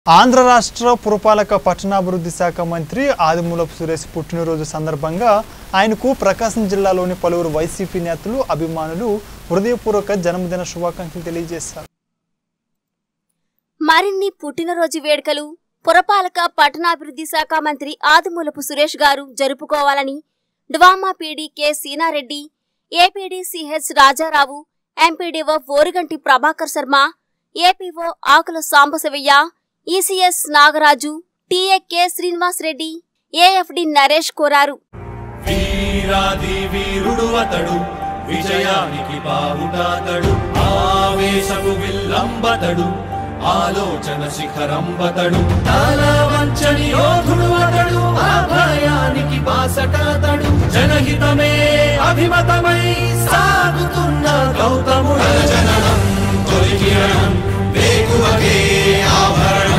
ఆంధ్ర రాష్ట్ర పురపాలక పట్టణాభివృద్ధి శాఖ మంత్రి ఆదిమూలపు సురేష్ పుట్టినరోజు సందర్భంగా ఆయనకు ప్రకాశం జిల్లాలోని పలువురు వైసీపీ నేతలు అభిమానులు హృదయపూర్వక జన్మదిన శుభాకాంక్షలు తెలియజేశారు మరిన్ని పుట్టినరోజు వేడుకలు పురపాలక పట్టణాభివృద్ధి శాఖ మంత్రి ఆదిమూలపు సురేష్ గారు జరుపుకోవాలని DWAMA PD K Seenareddy APD CH Rajarao MPDO Oruganti Prabhakar Sharma APO Akula Sambasivaiah ECS Nagaraju TA K Srinivas Reddy AFD Naresh కోరారు వీరాది వీరుడు అతడు విజయానికి బావుటాతడు ఆవేశపు విల్లంబతడు ఆలోచన శిఖరంబతడు తల వంచని యోధుడు అతడు అభయానికి బాసటాతడు జనహితమే అభిమతమై సాగుతున్న గౌతముడు జననం తొలి కిరణం వేగువకే ఆభరణం